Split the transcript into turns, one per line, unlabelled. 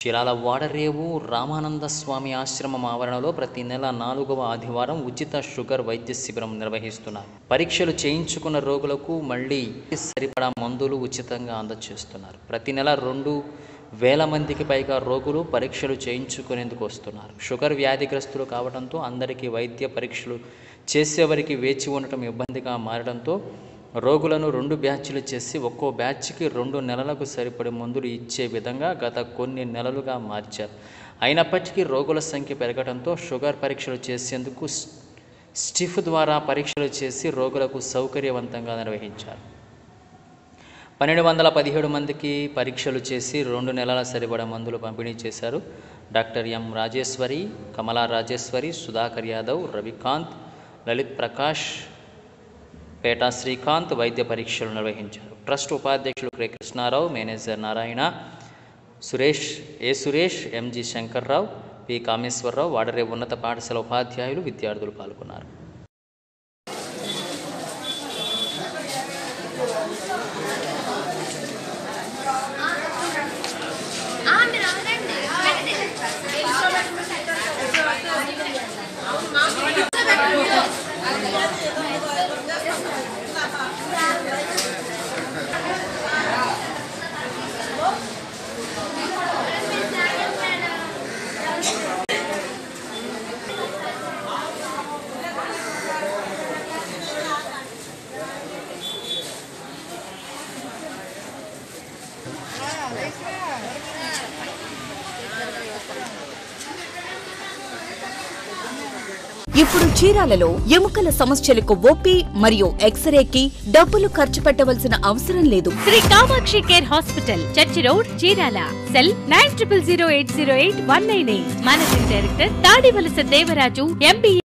చిరాల వాడరేవు రామానంద స్వామి ఆశ్రమం ఆవరణలో ప్రతి నెల నాలుగవ ఆదివారం ఉచిత షుగర్ వైద్య శిబిరం నిర్వహిస్తున్నారు పరీక్షలు చేయించుకున్న రోగులకు మళ్ళీ సరిపడా మందులు ఉచితంగా అందజేస్తున్నారు ప్రతి నెల రెండు వేల మందికి పైగా రోగులు పరీక్షలు చేయించుకునేందుకు వస్తున్నారు షుగర్ వ్యాధిగ్రస్తులు కావడంతో అందరికీ వైద్య పరీక్షలు చేసేవారికి వేచి ఉండటం ఇబ్బందిగా మారడంతో రోగులను రెండు బ్యాచ్లు చేసి ఒక్కో బ్యాచ్కి రెండు నెలలకు సరిపడే మందులు ఇచ్చే విధంగా గత కొన్ని నెలలుగా మార్చారు అయినప్పటికీ రోగుల సంఖ్య పెరగడంతో షుగర్ పరీక్షలు చేసేందుకు స్- స్టిఫ్ ద్వారా పరీక్షలు చేసి రోగులకు సౌకర్యవంతంగా నిర్వహించారు పన్నెండు వందల పదిహేడు మందికి పరీక్షలు చేసి రెండు నెలల సరిపడ మందులు పంపిణీ చేశారు డాక్టర్ ఎం రాజేశ్వరి కమలా రాజేశ్వరి సుధాకర్ యాదవ్ రవికాంత్ లలిత్ ప్రకాష్ పేటా శ్రీకాంత్ వైద్య పరీక్షలు నిర్వహించారు ట్రస్ట్ ఉపాధ్యక్షులు K Krishnarao manager Narayana Suresh A Suresh MG Shankarrao P Kameswararao వాడరే ఉన్నత పాఠశాల ఉపాధ్యాయులు విద్యార్థులు పాల్గొన్నారు
మీరు అవరండి
ఇప్పుడు చీరాలలో ఎముకల సమస్యలకు ఓపీ మరియు ఎక్స్రేకి డబ్బులు ఖర్చు పెట్టవలసిన అవసరం లేదు
Sri Kamakshi care hospital church road Chirala cell nine triple zero eight zero eight one nine eight managing director Tadivalasa Devaraju MBA